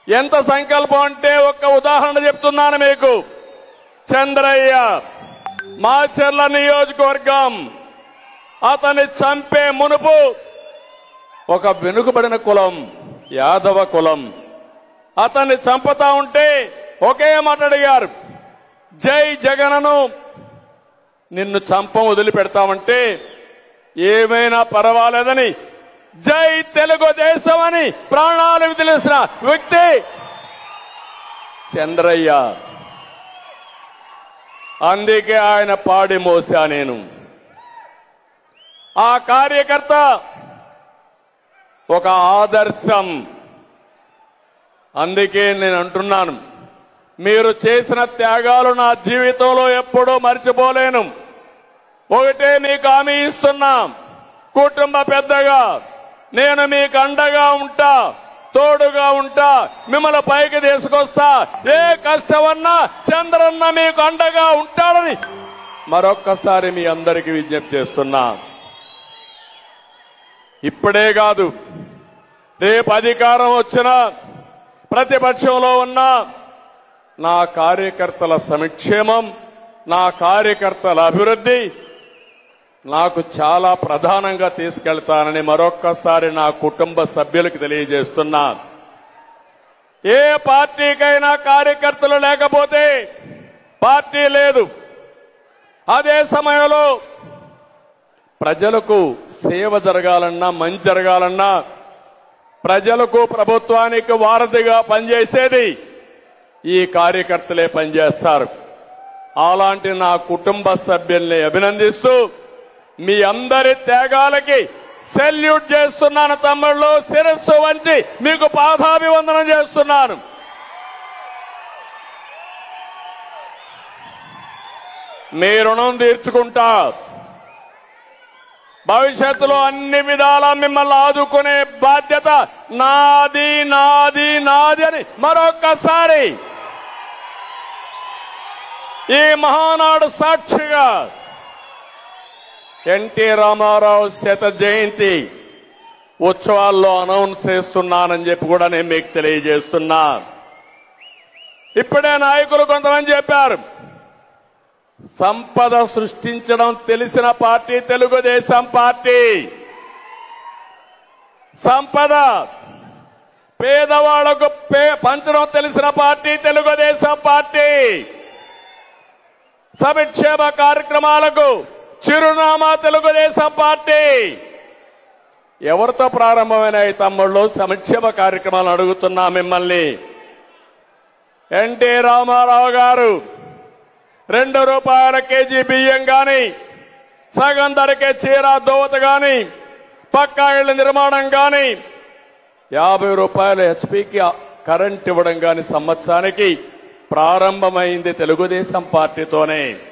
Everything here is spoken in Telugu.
ఎంత సంకల్పం అంటే ఒక్క ఉదాహరణ చెప్తున్నాను మీకు చంద్రయ్య మాచర్ల నియోజకవర్గం అతన్ని చంపే మునుపు ఒక వెనుకబడిన కులం యాదవ కులం అతన్ని చంపుతా ఉంటే ఒకే మాట అడిగారు జై జగనను నిన్ను చంపం వదిలిపెడతామంటే ఏమైనా పర్వాలేదని జై తెలుగుదేశం అని ప్రాణాలు తెలిసిన వ్యక్తి చంద్రయ్య అందుకే ఆయన పాడి మోసా నేను ఆ కార్యకర్త ఒక ఆదర్శం అందుకే నేను అంటున్నాను మీరు చేసిన త్యాగాలు నా జీవితంలో ఎప్పుడూ మర్చిపోలేను ఒకటే మీకు హామీ ఇస్తున్నా కుటుంబ పెద్దగా నేను మీకు అండగా ఉంటా తోడుగా ఉంటా మిమ్మల్ని పైకి తీసుకొస్తా ఏ కష్టమన్నా చంద్రన్న మీకు అండగా ఉంటాడని మరొక్కసారి మీ అందరికీ విజ్ఞప్తి చేస్తున్నా ఇప్పుడే కాదు రేపు అధికారం వచ్చినా ప్రతిపక్షంలో ఉన్న నా కార్యకర్తల సంక్షేమం నా కార్యకర్తల అభివృద్ధి నాకు చాలా ప్రధానంగా తీసుకెళ్తానని మరొక్కసారి నా కుటుంబ సభ్యులకు తెలియజేస్తున్నా ఏ పార్టీకైనా కార్యకర్తలు లేకపోతే పార్టీ లేదు అదే సమయంలో ప్రజలకు సేవ జరగాలన్నా మంచి జరగాలన్నా ప్రజలకు ప్రభుత్వానికి వారధిగా పనిచేసేది ఈ కార్యకర్తలే పనిచేస్తారు అలాంటి నా కుటుంబ సభ్యుల్ని అభినందిస్తూ మీ అందరి త్యాగాలకి సెల్యూట్ చేస్తున్నాను తమ్ముళ్ళు శిరస్సు వంచి మీకు పాదాభివందనం చేస్తున్నాను మీ రుణం తీర్చుకుంటా భవిష్యత్తులో అన్ని విధాలా మిమ్మల్ని ఆదుకునే బాధ్యత నాది నాది నాది అని మరొక్కసారి ఈ మహానాడు సాక్షిగా ఎన్టీ రామారావు శత జయంతి ఉత్సవాల్లో అనౌన్స్ చేస్తున్నానని చెప్పి కూడా నేను మీకు తెలియజేస్తున్నా ఇప్పుడే నాయకులు కొంతమంది చెప్పారు సంపద సృష్టించడం తెలిసిన పార్టీ తెలుగుదేశం పార్టీ సంపద పేదవాళ్లకు పే- పంచడం తెలిసిన పార్టీ తెలుగుదేశం పార్టీ సంక్షేమ కార్యక్రమాలకు చిరునామా తెలుగుదేశం పార్టీ ఎవరితో ప్రారంభమైనాయి తమ్ముళ్ళు సంక్షేమ కార్యక్రమాలు అడుగుతున్నా మిమ్మల్ని ఎన్టీ రామారావు గారు రెండు రూపాయల కేజీ బియ్యం గాని సగం ధరకే చీర దోవత గాని పక్కా ఇళ్ల నిర్మాణం గాని యాభై రూపాయల హెచ్పికి కరెంట్ ఇవ్వడం గాని సంవత్సరానికి ప్రారంభమైంది తెలుగుదేశం పార్టీతోనే